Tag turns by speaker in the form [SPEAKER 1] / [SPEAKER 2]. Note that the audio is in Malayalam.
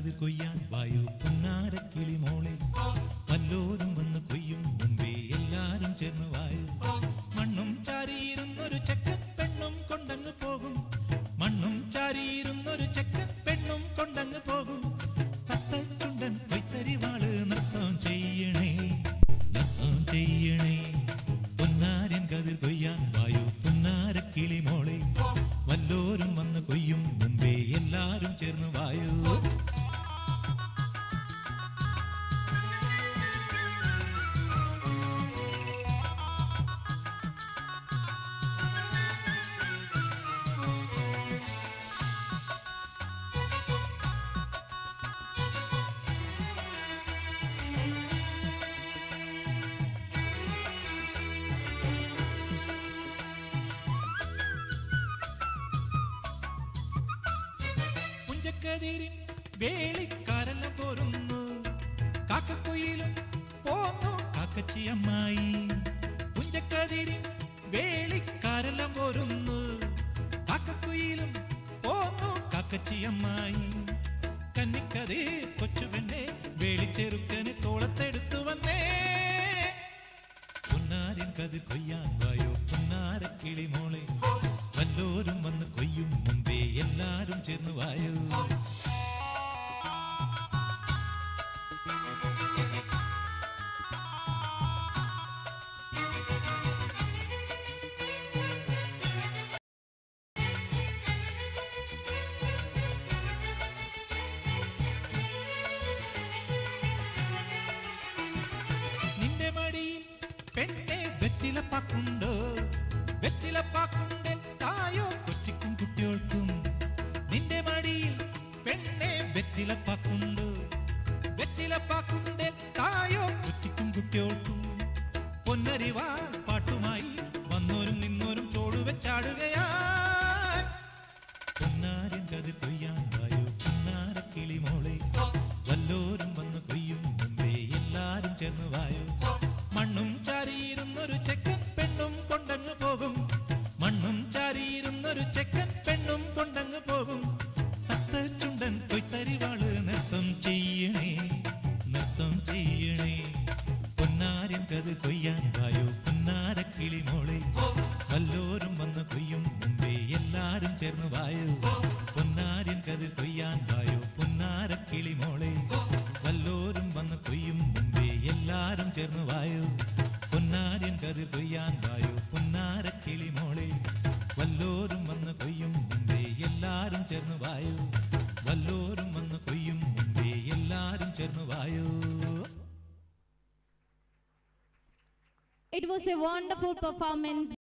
[SPEAKER 1] കതിർ കൊയ്യാൻ വായു പുന്നാരക്കിളി മോളെ വല്ലോരും വന്ന് കൊയ്യും മുമ്പേ എല്ലാരും ചേർന്ന് വായു മണ്ണും ചാരിയിരുന്നൊരു ചെക്കൻ പെണ്ണും കൊണ്ടങ്ങ് പോകും മണ്ണും ചാരിയിരുന്നൊരു ചെക്കൻ പെണ്ണും കൊണ്ടങ്ങ് പോകും തത്തച്ചുണ്ടൻ കൊയ്ത്തരിവാള് നൃത്തം ചെയ്യണേ നൃത്തം ചെയ്യണേ പൊന്നാരൻ കതിർ കൊയ്യാൻ വായു പുന്നാരക്കിളി മോളെ വല്ലോരും വന്ന് കൊയ്യും മുമ്പേ എല്ലാരും ചേർന്ന് വായു പുഞ്ചക്കതിരിൻ വേളിക്കാരല്ല പോരുന്നു കാക്കക്കുയിലും പോന്നു കാക്കച്ചിയമ്മായി പുഞ്ചക്കതിരിൻ വേളിക്കാരെല്ലാം പോരുന്നു കാക്കക്കുയിലും പോന്നു കാക്കച്ചിയമ്മായി കന്നിക്കതിർ കൊച്ചുപെണ്ണെ വേളിച്ചെറുക്കന് തോളത്തെടുത്തു വന്നേ പുന്നാരിൻ കതിർ കൊയ്യാൻ വായോ പുന്നാരക്കിളി മോളെ വല്ലോരും വന്ന് കൊയ്യും മുമ്പേ എല്ലാരും ചേർന്ന് വായോ നിന്റെ മടിയിൽ പെണ്ണെ വെറ്റിലപ്പാക്കുണ്ടോ വെറ്റിലപ്പാക്കുണ്ടൽ തായോ കൊച്ചിക്കും കുട്ടികൾക്കും നിന്റെ മടിയിൽ പെണ്ണെ വെറ്റിലപ്പാക്കുണ്ടോ വെറ്റിലപ്പാക്കുണ്ടൽ തായോ കൊച്ചിക്കും കുട്ടികൾക്കും പൊന്നരിവാ പാട്ടുമായി വന്നോരും നിന്നോരും ചോടുവെച്ചാടുകയായി പൊന്നാരൻ കതിർ കൊയ്യാൻ വായോ പൊന്നാരക്കിളി മോളെ വല്ലോരും വന്ന് കൊയ്യും മുമ്പേ എല്ലാരും ചേർന്ന് വായോ മണ്ണും ചാരിയിരുന്നൊരു ചെക്കൻ പെണ്ണും കൊണ്ടങ്ങ് പോകും മണ്ണും ചാരിയിരുന്നൊരു ചെക്കൻ പെണ്ണും കൊണ്ടങ്ങ് പോകും ചുണ്ടൻ കൊയ്ത്തരിവാള് നൃത്തം ചെയ്യണേ നൃത്തം ചെയ്യണേ പൊന്നാരൻ കത് കൊയ്യാൻ വായോ പൊന്നാരക്കിളി മോളെ വല്ലോരും വന്ന് കൊയ്യും മുമ്പേ എല്ലാരും ചേർന്ന് വായോ പൊന്നാരൻ കത് കൊയ്യാൻ വായോ പൊന്നാരക്കിളി മോളെ വല്ലോരും വന്ന് കൊയ്യും മുമ്പേ എല്ലാരും ചേർന്ന് വായോ പൊന്നാരൻ കതിർ കൊയ്യാൻ വായോ പൊന്നാരക്കിളി മോളെ വല്ലോരും വന്ന് കൊയ്യും മുമ്പേ എല്ലാരും ചേർന്ന് വായോ വല്ലോരും വന്ന് കൊയ്യും മുമ്പേ എല്ലാരും ചേർന്ന് വായോ
[SPEAKER 2] It was a wonderful performance